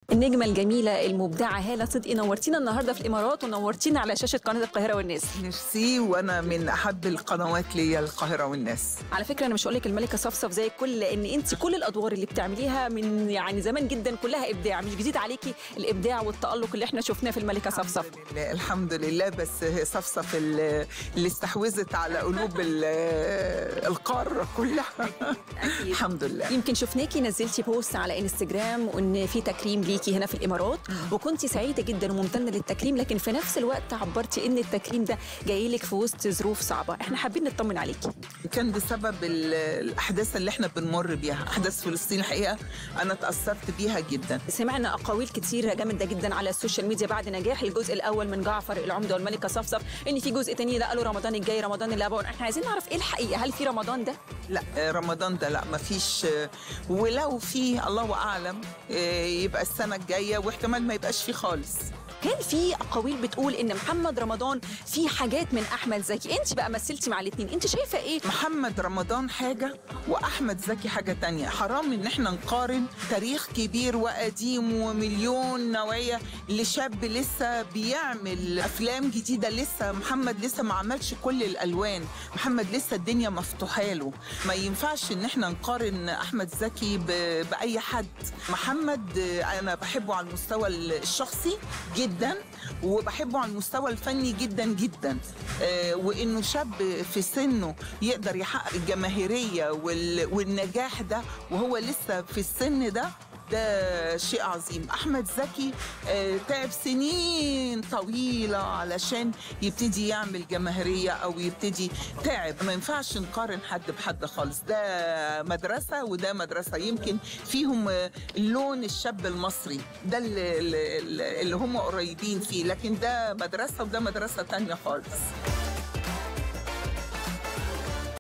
النجمة الجميلة المبدعة هالة صدقي نورتينا النهاردة في الإمارات ونورتينا على شاشة قناة القاهرة والناس ميرسي وانا من احب القنوات ليا القاهره والناس على فكرة أنا مش هقول لك الملكة صفصف زي كل لأن أنت كل الأدوار اللي بتعمليها من يعني زمان جدا كلها إبداع مش جديد عليكي الإبداع والتألق اللي احنا شفناه في الملكة صفصف الحمد لله الحمد لله بس هي صفصف ال- اللي استحوذت على قلوب ال- القاره كلها أكيد. الحمد لله يمكن شفناكي نزلتي بوست على انستجرام وان في تكريم ليكي هنا في الامارات وكنتي سعيده جدا وممتنه للتكريم لكن في نفس الوقت عبرتي ان التكريم ده جاي لك في وسط ظروف صعبه احنا حابين نطمن عليكي كان بسبب ال- الاحداث اللي احنا بنمر بيها احداث فلسطين الحقيقه انا تاثرت بيها جدا سمعنا اقاويل كتير جامده جدا على السوشيال ميديا بعد نجاح الجزء الاول من جعفر العمده والملكه صفصف ان في جزء تاني ده قالوا رمضان الجاي رمضان اللي قبله احنا عايزين نعرف ايه الحقيقه هل في رمضان ده لا آه، رمضان ده لا ما فيش ولو في الله اعلم آه، يبقى السنه الجايه واحتمال ما يبقاش فيه خالص هل في اقاويل بتقول ان محمد رمضان في حاجات من احمد زكي انت بقى مثلتي مع الاثنين انت شايفه ايه محمد رمضان حاجة وأحمد زكي حاجة تانية حرام إن احنا نقارن تاريخ كبير وقديم ومليون نوعية لشاب لسه بيعمل أفلام جديدة لسه محمد لسه ما عملش كل الألوان محمد لسه الدنيا مفتوحة له ما ينفعش إن احنا نقارن أحمد زكي ب- بأي حد محمد آه، أنا بحبه على المستوى الشخصي جدا وبحبه على المستوى الفني جدا جدا آه، وانه شاب في سنه يقدر يحقق الجماهيريه وال- والنجاح ده وهو لسه في السن ده ده شيء عظيم احمد زكي آه، تعب سنين طويله علشان يبتدي يعمل جماهيريه او يبتدي تعب ما ينفعش نقارن حد بحد خالص ده مدرسه وده مدرسه يمكن فيهم آه، اللون الشاب المصري ده اللي, اللي اللي هم قريبين فيه لكن ده مدرسه وده مدرسه تانية خالص